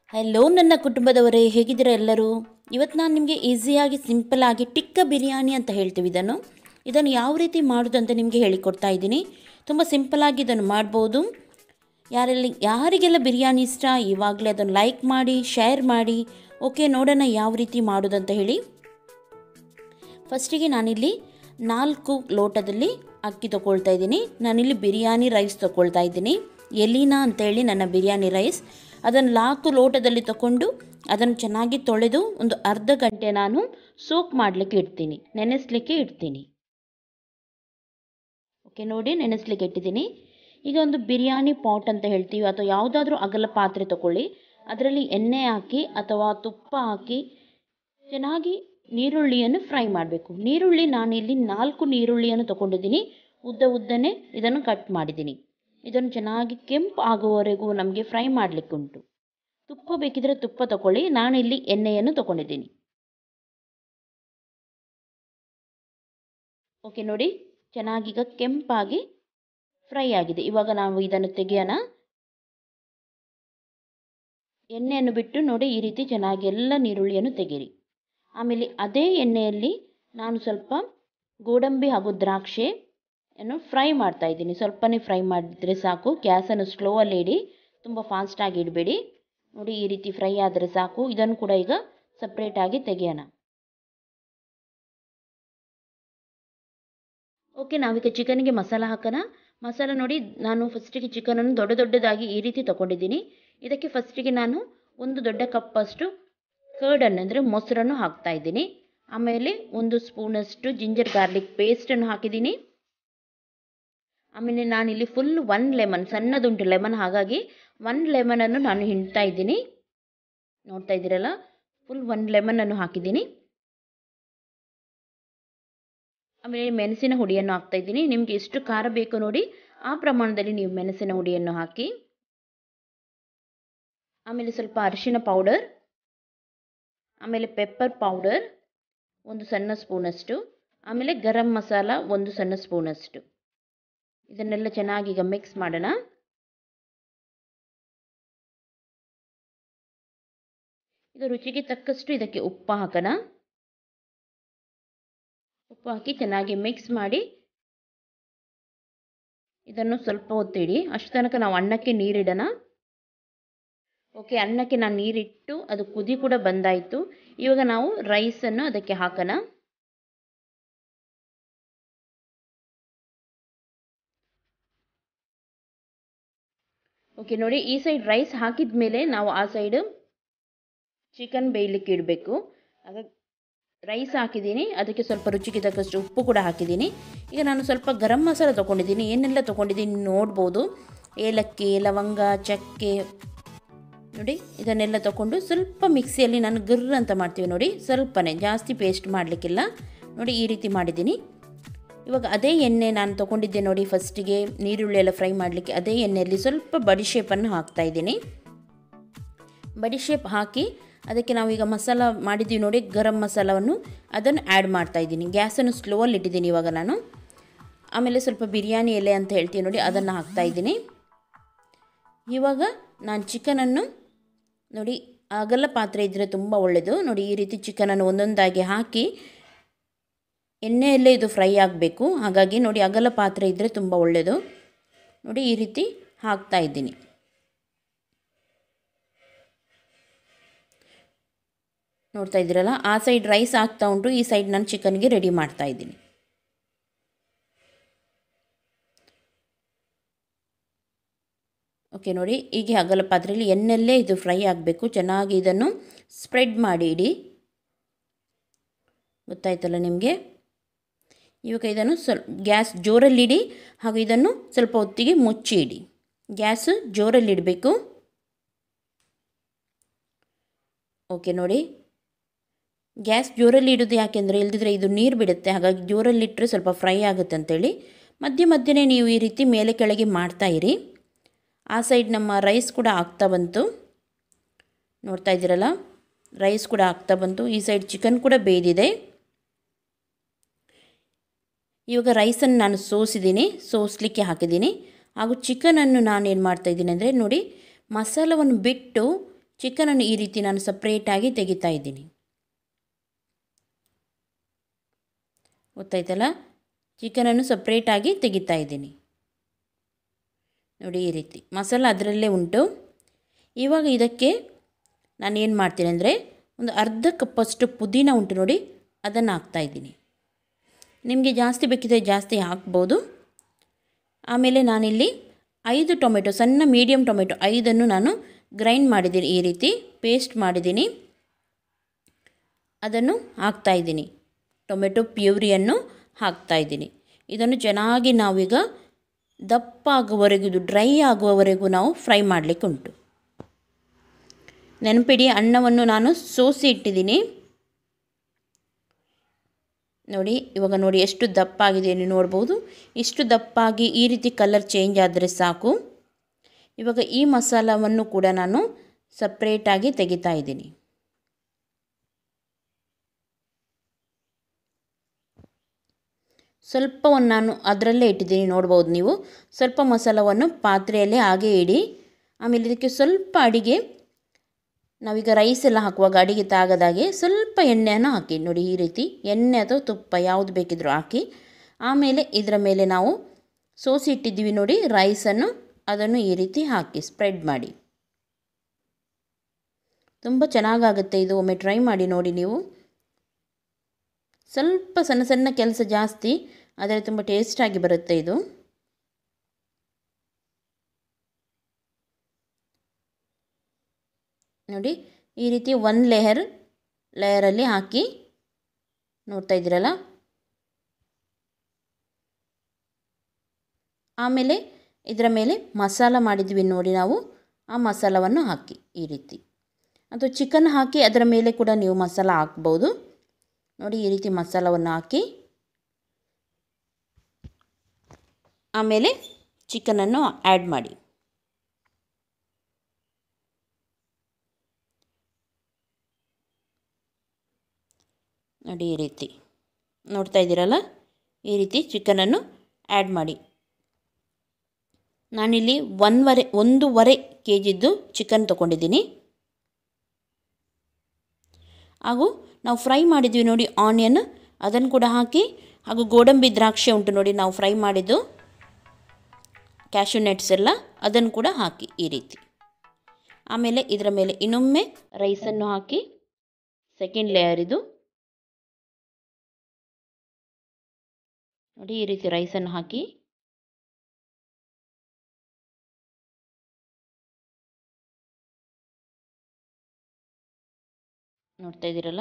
hello ನನ್ನ ಕುಟುಂಬದವರೇ ಹೇಗಿದ್ದೀರಾ ಎಲ್ಲರೂ ಇವತ್ತು ನಾನು ನಿಮಗೆ ಈಸಿಯಾಗಿ ಸಿಂಪಲ್ಲಾಗಿ ಟಿಕ್ಕ ಬಿರಿಯಾನಿ ಅಂತ ಹೇಳ್ತೀವಿ ಇದನ್ನು ಇದನ್ನು ಯಾವ ರೀತಿ ಮಾಡೋದು ಅಂತ ನಿಮಗೆ ಹೇಳಿಕೊಡ್ತಾ ಇದ್ದೀನಿ ತುಂಬ ಸಿಂಪಲ್ಲಾಗಿ ಇದನ್ನು ಮಾಡ್ಬೋದು ಯಾರೆಲ್ಲ ಯಾರಿಗೆಲ್ಲ ಬಿರಿಯಾನಿ ಇಷ್ಟ ಇವಾಗಲೇ ಅದನ್ನು ಲೈಕ್ ಮಾಡಿ ಶೇರ್ ಮಾಡಿ ಓಕೆ ನೋಡೋಣ ಯಾವ ರೀತಿ ಮಾಡೋದಂತ ಹೇಳಿ ಫಸ್ಟಿಗೆ ನಾನಿಲ್ಲಿ ನಾಲ್ಕು ಲೋಟದಲ್ಲಿ ಅಕ್ಕಿ ತೊಗೊಳ್ತಾ ಇದ್ದೀನಿ ನಾನಿಲ್ಲಿ ಬಿರಿಯಾನಿ ರೈಸ್ ತೊಗೊಳ್ತಾ ಇದ್ದೀನಿ ಎಲಿನಾ ಅಂತೇಳಿ ನನ್ನ ಬಿರಿಯಾನಿ ರೈಸ್ ಅದನ್ನು ನಾಲ್ಕು ಲೋಟದಲ್ಲಿ ತಗೊಂಡು ಅದನ್ನು ಚೆನ್ನಾಗಿ ತೊಳೆದು ಒಂದು ಅರ್ಧ ಗಂಟೆ ನಾನು ಸೋಕ್ ಮಾಡಲಿಕ್ಕೆ ಇಡ್ತೀನಿ ನೆನೆಸ್ಲಿಕ್ಕೆ ಇಡ್ತೀನಿ ಓಕೆ ನೋಡಿ ನೆನೆಸ್ಲಿಕ್ಕೆ ಇಟ್ಟಿದ್ದೀನಿ ಈಗ ಒಂದು ಬಿರಿಯಾನಿ ಪಾಟ್ ಅಂತ ಹೇಳ್ತೀವಿ ಅಥವಾ ಯಾವುದಾದ್ರೂ ಅಗಲ ಪಾತ್ರೆ ತಗೊಳ್ಳಿ ಅದರಲ್ಲಿ ಎಣ್ಣೆ ಹಾಕಿ ಅಥವಾ ತುಪ್ಪ ಹಾಕಿ ಚೆನ್ನಾಗಿ ನೀರುಳ್ಳಿಯನ್ನು ಫ್ರೈ ಮಾಡಬೇಕು ನೀರುಳ್ಳಿ ನಾನಿಲ್ಲಿ ನಾಲ್ಕು ನೀರುಳ್ಳಿಯನ್ನು ತೊಗೊಂಡಿದ್ದೀನಿ ಉದ್ದ ಉದ್ದನೇ ಇದನ್ನು ಕಟ್ ಮಾಡಿದ್ದೀನಿ ಇದನ್ನು ಚೆನ್ನಾಗಿ ಕೆಂಪು ಆಗುವವರೆಗೂ ನಮಗೆ ಫ್ರೈ ಮಾಡಲಿಕ್ಕೆ ಉಂಟು ತುಪ್ಪ ಬೇಕಿದ್ರೆ ತುಪ್ಪ ತಗೊಳ್ಳಿ ನಾನಿಲ್ಲಿ ಎಣ್ಣೆಯನ್ನು ತಗೊಂಡಿದ್ದೀನಿ ಓಕೆ ನೋಡಿ ಚೆನ್ನಾಗೀಗ ಕೆಂಪಾಗಿ ಫ್ರೈ ಆಗಿದೆ ಇವಾಗ ನಾವು ಇದನ್ನು ತೆಗೆಯೋಣ ಎಣ್ಣೆಯನ್ನು ಬಿಟ್ಟು ನೋಡಿ ಈ ರೀತಿ ಚೆನ್ನಾಗಿ ಎಲ್ಲ ನೀರುಳ್ಳಿಯನ್ನು ತೆಗೀರಿ ಆಮೇಲೆ ಅದೇ ಎಣ್ಣೆಯಲ್ಲಿ ನಾನು ಸ್ವಲ್ಪ ಗೋಡಂಬಿ ಹಾಗೂ ದ್ರಾಕ್ಷಿ ಅನ್ನು ಫ್ರೈ ಮಾಡ್ತಾ ಇದ್ದೀನಿ ಸ್ವಲ್ಪನೇ ಫ್ರೈ ಮಾಡಿದರೆ ಸಾಕು ಗ್ಯಾಸನ್ನು ಸ್ಲೋವಲ್ಲಿ ಇಡಿ ತುಂಬ ಫಾಸ್ಟಾಗಿ ಇಡಬೇಡಿ ನೋಡಿ ಈ ರೀತಿ ಫ್ರೈ ಆದರೆ ಸಾಕು ಇದನ್ನು ಕೂಡ ಈಗ ಸಪ್ರೇಟಾಗಿ ತೆಗೆಯೋಣ ಓಕೆ ನಾವೀಗ ಚಿಕನ್ಗೆ ಮಸಾಲ ಹಾಕೋಣ ಮಸಾಲ ನೋಡಿ ನಾನು ಫಸ್ಟಿಗೆ ಚಿಕನನ್ನು ದೊಡ್ಡ ದೊಡ್ಡದಾಗಿ ಈ ರೀತಿ ತೊಗೊಂಡಿದ್ದೀನಿ ಇದಕ್ಕೆ ಫಸ್ಟಿಗೆ ನಾನು ಒಂದು ದೊಡ್ಡ ಕಪ್ಪಷ್ಟು ಕರ್ಡನ್ನು ಅಂದರೆ ಮೊಸರನ್ನು ಹಾಕ್ತಾ ಇದ್ದೀನಿ ಆಮೇಲೆ ಒಂದು ಸ್ಪೂನಷ್ಟು ಜಿಂಜರ್ ಗಾರ್ಲಿಕ್ ಪೇಸ್ಟನ್ನು ಹಾಕಿದ್ದೀನಿ ಆಮೇಲೆ ನಾನಿಲ್ಲಿ ಫುಲ್ ಒನ್ ಲೆಮನ್ ಸಣ್ಣದುಂಟು ಲೆಮನ್ ಹಾಗಾಗಿ ಒನ್ ಲೆಮನನ್ನು ನಾನು ಹಿಂಡ್ತಾ ಇದ್ದೀನಿ ನೋಡ್ತಾ ಇದ್ದೀರಲ್ಲ ಫುಲ್ ಒನ್ ಲೆಮನನ್ನು ಹಾಕಿದ್ದೀನಿ ಆಮೇಲೆ ಮೆಣಸಿನ ಹುಡಿಯನ್ನು ಹಾಕ್ತಾ ಇದ್ದೀನಿ ನಿಮಗೆ ಎಷ್ಟು ಖಾರ ಬೇಕು ನೋಡಿ ಆ ಪ್ರಮಾಣದಲ್ಲಿ ನೀವು ಮೆಣಸಿನ ಹುಡಿಯನ್ನು ಹಾಕಿ ಆಮೇಲೆ ಸ್ವಲ್ಪ ಅರಿಶಿನ ಪೌಡರ್ ಆಮೇಲೆ ಪೆಪ್ಪರ್ ಪೌಡರ್ ಒಂದು ಸಣ್ಣ ಸ್ಪೂನಷ್ಟು ಆಮೇಲೆ ಗರಂ ಮಸಾಲ ಒಂದು ಸಣ್ಣ ಸ್ಪೂನಷ್ಟು ಇದನ್ನೆಲ್ಲ ಚೆನ್ನಾಗಿ ಈಗ ಮಿಕ್ಸ್ ಮಾಡೋಣ ಈಗ ರುಚಿಗೆ ತಕ್ಕಷ್ಟು ಇದಕ್ಕೆ ಉಪ್ಪು ಹಾಕೋಣ ಉಪ್ಪು ಹಾಕಿ ಚೆನ್ನಾಗಿ ಮಿಕ್ಸ್ ಮಾಡಿ ಇದನ್ನು ಸ್ವಲ್ಪ ಹೊತ್ತಿಡಿ ಅಷ್ಟು ತನಕ ನಾವು ಅನ್ನಕ್ಕೆ ನೀರಿಡೋಣ ಓಕೆ ಅನ್ನಕ್ಕೆ ನಾನು ನೀರಿಟ್ಟು ಅದು ಕುದಿ ಕೂಡ ಬಂದಾಯಿತು ಇವಾಗ ನಾವು ರೈಸನ್ನು ಅದಕ್ಕೆ ಹಾಕೋಣ ಓಕೆ ನೋಡಿ ಈ ಸೈಡ್ ರೈಸ್ ಹಾಕಿದ ಮೇಲೆ ನಾವು ಆ ಸೈಡ್ ಚಿಕನ್ ಬೇಯಲಿಕ್ಕೆ ಇಡಬೇಕು ಆಗ ರೈಸ್ ಹಾಕಿದ್ದೀನಿ ಅದಕ್ಕೆ ಸ್ವಲ್ಪ ರುಚಿಗೆ ತಕ್ಕಷ್ಟು ಉಪ್ಪು ಕೂಡ ಹಾಕಿದ್ದೀನಿ ಈಗ ನಾನು ಸ್ವಲ್ಪ ಗರಂ ಮಸಾಲ ತೊಗೊಂಡಿದ್ದೀನಿ ಏನೆಲ್ಲ ತೊಗೊಂಡಿದ್ದೀನಿ ನೋಡ್ಬೋದು ಏಲಕ್ಕಿ ಲವಂಗ ಚಕ್ಕೆ ನೋಡಿ ಇದನ್ನೆಲ್ಲ ತೊಗೊಂಡು ಸ್ವಲ್ಪ ಮಿಕ್ಸಿಯಲ್ಲಿ ನಾನು ಗರ್ರ ಅಂತ ಮಾಡ್ತೀವಿ ನೋಡಿ ಸ್ವಲ್ಪನೇ ಜಾಸ್ತಿ ಪೇಸ್ಟ್ ಮಾಡಲಿಕ್ಕಿಲ್ಲ ನೋಡಿ ಈ ರೀತಿ ಮಾಡಿದ್ದೀನಿ ಇವಾಗ ಅದೇ ಎಣ್ಣೆ ನಾನು ತೊಗೊಂಡಿದ್ದೆ ನೋಡಿ ಫಸ್ಟಿಗೆ ನೀರುಳ್ಳಿ ಎಲ್ಲ ಫ್ರೈ ಮಾಡಲಿಕ್ಕೆ ಅದೇ ಎಣ್ಣೆಯಲ್ಲಿ ಸ್ವಲ್ಪ ಬಡಿಶೇಪನ್ನು ಹಾಕ್ತಾಯಿದ್ದೀನಿ ಬಡಿಶೇಪ್ ಹಾಕಿ ಅದಕ್ಕೆ ನಾವೀಗ ಮಸಾಲ ಮಾಡಿದ್ದೀವಿ ನೋಡಿ ಗರಂ ಮಸಾಲವನ್ನು ಅದನ್ನು ಆ್ಯಡ್ ಮಾಡ್ತಾಯಿದ್ದೀನಿ ಗ್ಯಾಸನ್ನು ಸ್ಲೋವಲ್ಲಿ ಇಟ್ಟಿದ್ದೀನಿ ಇವಾಗ ನಾನು ಆಮೇಲೆ ಸ್ವಲ್ಪ ಬಿರಿಯಾನಿ ಎಲೆ ಅಂತ ಹೇಳ್ತೀನಿ ನೋಡಿ ಅದನ್ನು ಹಾಕ್ತಾಯಿದ್ದೀನಿ ಇವಾಗ ನಾನು ಚಿಕನನ್ನು ನೋಡಿ ಅಗಲ ಪಾತ್ರೆ ಇದ್ದರೆ ತುಂಬ ಒಳ್ಳೆಯದು ನೋಡಿ ಈ ರೀತಿ ಚಿಕನನ್ನು ಒಂದೊಂದಾಗಿ ಹಾಕಿ ಎಣ್ಣೆಯಲ್ಲೇ ಇದು ಫ್ರೈ ಆಗಬೇಕು ಹಾಗಾಗಿ ನೋಡಿ ಅಗಲ ಪಾತ್ರೆ ಇದ್ದರೆ ತುಂಬ ಒಳ್ಳೆಯದು ನೋಡಿ ಈ ರೀತಿ ಹಾಕ್ತಾ ಇದ್ದೀನಿ ನೋಡ್ತಾ ಇದ್ದೀರಲ್ಲ ಆ ಸೈಡ್ ರೈಸ್ ಆಗ್ತಾ ಉಂಟು ಈ ಸೈಡ್ ನಾನು ಚಿಕನ್ಗೆ ರೆಡಿ ಮಾಡ್ತಾ ಇದ್ದೀನಿ ಓಕೆ ನೋಡಿ ಹೀಗೆ ಅಗಲ ಪಾತ್ರೆಯಲ್ಲಿ ಎಣ್ಣೆಲ್ಲೇ ಇದು ಫ್ರೈ ಆಗಬೇಕು ಚೆನ್ನಾಗಿ ಇದನ್ನು ಸ್ಪ್ರೆಡ್ ಮಾಡಿ ಇಡಿ ಗೊತ್ತಾಯ್ತಲ್ಲ ನಿಮಗೆ ಇವಾಗ ಇದನ್ನು ಸ್ವಲ್ಪ ಗ್ಯಾಸ್ ಜೋರಲ್ಲಿಡಿ ಹಾಗೂ ಇದನ್ನು ಸ್ವಲ್ಪ ಹೊತ್ತಿಗೆ ಮುಚ್ಚಿ ಇಡಿ ಗ್ಯಾಸ್ ಜೋರಲ್ಲಿಡಬೇಕು ಓಕೆ ನೋಡಿ ಗ್ಯಾಸ್ ಜೋರಲ್ಲಿ ಇಡೋದು ಯಾಕೆಂದರೆ ಇಲ್ದಿದ್ರೆ ಇದು ನೀರು ಬಿಡುತ್ತೆ ಹಾಗಾಗಿ ಜೋರಲ್ಲಿಟ್ಟರೆ ಸ್ವಲ್ಪ ಫ್ರೈ ಆಗುತ್ತೆ ಅಂತೇಳಿ ಮಧ್ಯೆ ಮಧ್ಯೆ ನೀವು ಈ ರೀತಿ ಮೇಲೆ ಕೆಳಗೆ ಮಾಡ್ತಾ ಇರಿ ಆ ಸೈಡ್ ನಮ್ಮ ರೈಸ್ ಕೂಡ ಆಗ್ತಾ ಬಂತು ನೋಡ್ತಾ ಇದ್ದೀರಲ್ಲ ರೈಸ್ ಕೂಡ ಆಗ್ತಾ ಬಂತು ಈ ಸೈಡ್ ಚಿಕನ್ ಕೂಡ ಬೇಯ್ದಿದೆ ಇವಾಗ ರೈಸನ್ನು ನಾನು ಸೋಸಿದ್ದೀನಿ ಸೋಸಲಿಕ್ಕೆ ಹಾಕಿದ್ದೀನಿ ಹಾಗೂ ಚಿಕನನ್ನು ನಾನು ಏನು ಮಾಡ್ತಾಯಿದ್ದೀನಿ ಅಂದರೆ ನೋಡಿ ಮಸಾಲವನ್ನು ಬಿಟ್ಟು ಚಿಕನನ್ನು ಈ ರೀತಿ ನಾನು ಸಪ್ರೇಟಾಗಿ ತೆಗಿತಾ ಇದ್ದೀನಿ ಗೊತ್ತಾಯ್ತಲ್ಲ ಚಿಕನನ್ನು ಸಪ್ರೇಟಾಗಿ ತೆಗಿತಾ ಇದ್ದೀನಿ ನೋಡಿ ಈ ರೀತಿ ಮಸಾಲ ಅದರಲ್ಲೇ ಉಂಟು ಇವಾಗ ಇದಕ್ಕೆ ನಾನು ಏನು ಮಾಡ್ತೀನಿ ಅಂದರೆ ಒಂದು ಅರ್ಧ ಕಪ್ಪಷ್ಟು ಪುದೀನ ಉಂಟು ನೋಡಿ ಅದನ್ನು ಹಾಕ್ತಾಯಿದ್ದೀನಿ ನಿಮಗೆ ಜಾಸ್ತಿ ಬೇಕಿದ್ರೆ ಜಾಸ್ತಿ ಹಾಕ್ಬೋದು ಆಮೇಲೆ ನಾನಿಲ್ಲಿ ಐದು ಟೊಮೆಟೊ ಸಣ್ಣ ಮೀಡಿಯಮ್ ಟೊಮೆಟೊ ಐದನ್ನು ನಾನು ಗ್ರೈಂಡ್ ಮಾಡಿದ್ದೀನಿ ಈ ರೀತಿ ಪೇಸ್ಟ್ ಮಾಡಿದ್ದೀನಿ ಅದನ್ನು ಹಾಕ್ತಾಯಿದ್ದೀನಿ ಟೊಮೆಟೊ ಪ್ಯೂರಿಯನ್ನು ಹಾಕ್ತಾಯಿದ್ದೀನಿ ಇದನ್ನು ಚೆನ್ನಾಗಿ ನಾವೀಗ ದಪ್ಪ ಆಗುವವರೆಗೂ ಇದು ಡ್ರೈ ಆಗುವವರೆಗೂ ನಾವು ಫ್ರೈ ಮಾಡಲಿಕ್ಕೆ ಉಂಟು ನೆನಪಿಡಿ ಅನ್ನವನ್ನು ನಾನು ಸೋಸಿ ಇಟ್ಟಿದ್ದೀನಿ ನೋಡಿ ಇವಾಗ ನೋಡಿ ಎಷ್ಟು ದಪ್ಪ ಆಗಿದೆ ನೀವು ನೋಡ್ಬೋದು ಇಷ್ಟು ದಪ್ಪಾಗಿ ಈ ರೀತಿ ಕಲರ್ ಚೇಂಜ್ ಆದರೆ ಸಾಕು ಇವಾಗ ಈ ಮಸಾಲವನ್ನು ಕೂಡ ನಾನು ಸಪ್ರೇಟಾಗಿ ತೆಗಿತಾ ಇದ್ದೀನಿ ಸ್ವಲ್ಪವನ್ನು ನಾನು ಅದರಲ್ಲೇ ಇಟ್ಟಿದ್ದೀನಿ ನೋಡ್ಬೋದು ನೀವು ಸ್ವಲ್ಪ ಮಸಾಲವನ್ನು ಪಾತ್ರೆಯಲ್ಲೇ ಹಾಗೆ ಇಡಿ ಆಮೇಲೆ ಇದಕ್ಕೆ ಸ್ವಲ್ಪ ಅಡಿಗೆ ನಾವೀಗ ರೈಸ್ ಎಲ್ಲ ಹಾಕುವಾಗ ಅಡಿಗೆ ತಾಗದಾಗೆ ಸ್ವಲ್ಪ ಎಣ್ಣೆಯನ್ನು ಹಾಕಿ ನೋಡಿ ಈ ರೀತಿ ಎಣ್ಣೆ ಅಥವಾ ತುಪ್ಪ ಯಾವುದು ಬೇಕಿದ್ರೂ ಹಾಕಿ ಆಮೇಲೆ ಇದರ ಮೇಲೆ ನಾವು ಸೋಸಿ ಇಟ್ಟಿದ್ದೀವಿ ನೋಡಿ ರೈಸನ್ನು ಅದನ್ನು ಈ ರೀತಿ ಹಾಕಿ ಸ್ಪ್ರೆಡ್ ಮಾಡಿ ತುಂಬ ಚೆನ್ನಾಗಾಗುತ್ತೆ ಇದು ಒಮ್ಮೆ ಟ್ರೈ ಮಾಡಿ ನೋಡಿ ನೀವು ಸ್ವಲ್ಪ ಸಣ್ಣ ಸಣ್ಣ ಕೆಲಸ ಜಾಸ್ತಿ ಆದರೆ ತುಂಬ ಟೇಸ್ಟಾಗಿ ಬರುತ್ತೆ ಇದು ನೋಡಿ ಈ ರೀತಿ ಒಂದು ಲೇಯರ್ ಲೇಯರಲ್ಲಿ ಹಾಕಿ ನೋಡ್ತಾ ಇದ್ದೀರಲ್ಲ ಆಮೇಲೆ ಇದರ ಮೇಲೆ ಮಸಾಲ ಮಾಡಿದ್ವಿ ನೋಡಿ ನಾವು ಆ ಮಸಾಲವನ್ನು ಹಾಕಿ ಈ ರೀತಿ ಅಥವಾ ಚಿಕನ್ ಹಾಕಿ ಅದರ ಮೇಲೆ ಕೂಡ ನೀವು ಮಸಾಲ ಹಾಕ್ಬೋದು ನೋಡಿ ಈ ರೀತಿ ಮಸಾಲವನ್ನು ಹಾಕಿ ಆಮೇಲೆ ಚಿಕನನ್ನು ಆ್ಯಡ್ ಮಾಡಿ ನೋಡಿ ಈ ರೀತಿ ನೋಡ್ತಾ ಇದ್ದೀರಲ್ಲ ಈ ರೀತಿ ಚಿಕನನ್ನು ಆ್ಯಡ್ ಮಾಡಿ ನಾನಿಲ್ಲಿ ಒಂದುವರೆ ಒಂದೂವರೆ ಕೆ ಜಿದ್ದು ಚಿಕನ್ ತೊಗೊಂಡಿದ್ದೀನಿ ಹಾಗೂ ನಾವು ಫ್ರೈ ಮಾಡಿದ್ವಿ ನೋಡಿ ಆನಿಯನ್ ಅದನ್ನು ಕೂಡ ಹಾಕಿ ಹಾಗೂ ಗೋಡಂಬಿ ದ್ರಾಕ್ಷಿ ಉಂಟು ನೋಡಿ ನಾವು ಫ್ರೈ ಮಾಡಿದ್ದು ಕ್ಯಾಶ್ಯೂ ನಟ್ಸ್ ಎಲ್ಲ ಅದನ್ನು ಕೂಡ ಹಾಕಿ ಈ ರೀತಿ ಆಮೇಲೆ ಇದರ ಮೇಲೆ ಇನ್ನೊಮ್ಮೆ ರೈಸನ್ನು ಹಾಕಿ ಸೆಕೆಂಡ್ ಲೇಯರ್ ಇದು ನೋಡಿ ಈ ರೀತಿ ರೈಸನ್ನು ಹಾಕಿ ನೋಡ್ತಾ ಇದ್ದೀರಲ್ಲ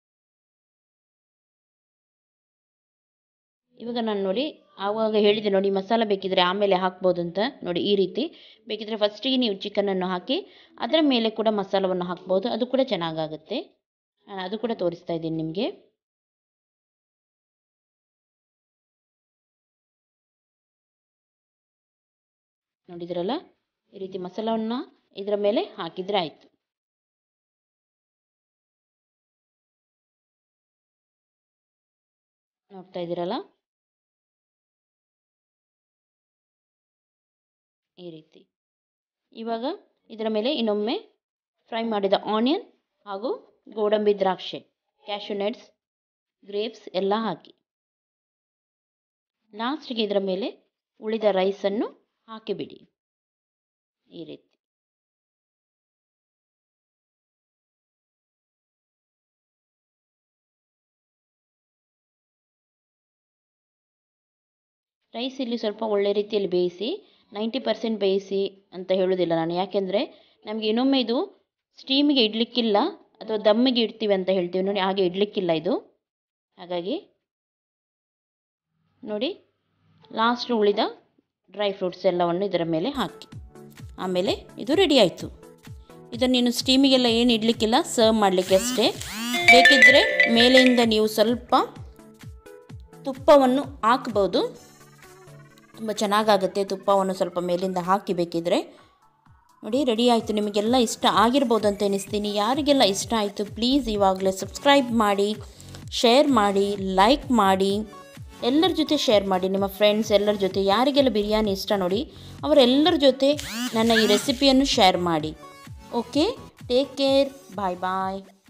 ಇವಾಗ ನಾನು ನೋಡಿ ಆವಾಗ ಹೇಳಿದೆ ನೋಡಿ ಮಸಾಲ ಬೇಕಿದ್ರೆ ಆಮೇಲೆ ಹಾಕ್ಬೋದು ಅಂತ ನೋಡಿ ಈ ರೀತಿ ಬೇಕಿದ್ರೆ ಫಸ್ಟಿಗೆ ನೀವು ಚಿಕನನ್ನು ಹಾಕಿ ಅದರ ಮೇಲೆ ಕೂಡ ಮಸಾಲವನ್ನು ಹಾಕ್ಬೋದು ಅದು ಕೂಡ ಚೆನ್ನಾಗಾಗುತ್ತೆ ನಾನು ಅದು ಕೂಡ ತೋರಿಸ್ತಾ ಇದ್ದೀನಿ ನಿಮಗೆ ನೋಡಿದ್ರಲ್ಲ ಈ ರೀತಿ ಮಸಾಲವನ್ನು ಇದರ ಮೇಲೆ ಹಾಕಿದರೆ ಆಯಿತು ನೋಡ್ತಾ ಇದ್ದೀರಲ್ಲ ಈ ರೀತಿ ಇವಾಗ ಇದರ ಮೇಲೆ ಇನ್ನೊಮ್ಮೆ ಫ್ರೈ ಮಾಡಿದ ಆನಿಯನ್ ಹಾಗೂ ಗೋಡಂಬಿ ದ್ರಾಕ್ಷಿ ಕ್ಯಾಶ್ಯೂ ನಟ್ಸ್ ಗ್ರೇಪ್ಸ್ ಎಲ್ಲ ಹಾಕಿ ಲಾಸ್ಟಿಗೆ ಇದರ ಮೇಲೆ ಉಳಿದ ರೈಸನ್ನು ಹಾಕಿಬಿಡಿ ಈ ರೀತಿ ರೈಸ್ ಇಲ್ಲಿ ಸ್ವಲ್ಪ ಒಳ್ಳೆ ರೀತಿಯಲ್ಲಿ ಬೇಯಿಸಿ ನೈಂಟಿ ಪರ್ಸೆಂಟ್ ಬೇಯಿಸಿ ಅಂತ ಹೇಳೋದಿಲ್ಲ ನಾನು ಯಾಕೆಂದರೆ ನಮಗೆ ಇನ್ನೊಮ್ಮೆ ಇದು ಸ್ಟೀಮಿಗೆ ಇಡಲಿಕ್ಕಿಲ್ಲ ಅಥವಾ ದಮ್ಮಿಗೆ ಇಡ್ತೀವಿ ಅಂತ ಹೇಳ್ತೀವಿ ನೋಡಿ ಹಾಗೆ ಇಡಲಿಕ್ಕಿಲ್ಲ ಇದು ಹಾಗಾಗಿ ನೋಡಿ ಲಾಸ್ಟ್ ಉಳಿದ ಡ್ರೈ ಫ್ರೂಟ್ಸ್ ಎಲ್ಲವನ್ನು ಇದರ ಮೇಲೆ ಹಾಕಿ ಆಮೇಲೆ ಇದು ರೆಡಿ ಆಯಿತು ಇದನ್ನು ನೀನು ಸ್ಟೀಮಿಗೆಲ್ಲ ಏನು ಇಡಲಿಕ್ಕಿಲ್ಲ ಸರ್ವ್ ಮಾಡಲಿಕ್ಕೆ ಅಷ್ಟೇ ಬೇಕಿದ್ದರೆ ಮೇಲೆಯಿಂದ ನೀವು ಸ್ವಲ್ಪ ತುಪ್ಪವನ್ನು ಹಾಕ್ಬೋದು ತುಂಬ ಚೆನ್ನಾಗಾಗುತ್ತೆ ತುಪ್ಪವನ್ನು ಸ್ವಲ್ಪ ಮೇಲಿಂದ ಹಾಕಿ ಬೇಕಿದ್ರೆ ನೋಡಿ ರೆಡಿ ಆಯಿತು ನಿಮಗೆಲ್ಲ ಇಷ್ಟ ಆಗಿರ್ಬೋದು ಅಂತ ಎನಿಸ್ತೀನಿ ಯಾರಿಗೆಲ್ಲ ಇಷ್ಟ ಆಯಿತು ಪ್ಲೀಸ್ ಇವಾಗಲೇ ಸಬ್ಸ್ಕ್ರೈಬ್ ಮಾಡಿ ಶೇರ್ ಮಾಡಿ ಲೈಕ್ ಮಾಡಿ ಎಲ್ಲರ ಜೊತೆ ಶೇರ್ ಮಾಡಿ ನಿಮ್ಮ ಫ್ರೆಂಡ್ಸ್ ಎಲ್ಲರ ಜೊತೆ ಯಾರಿಗೆಲ್ಲ ಬಿರಿಯಾನಿ ಇಷ್ಟ ನೋಡಿ ಅವರೆಲ್ಲರ ಜೊತೆ ನನ್ನ ಈ ರೆಸಿಪಿಯನ್ನು ಶೇರ್ ಮಾಡಿ ಓಕೆ ಟೇಕ್ ಕೇರ್ ಬಾಯ್ ಬಾಯ್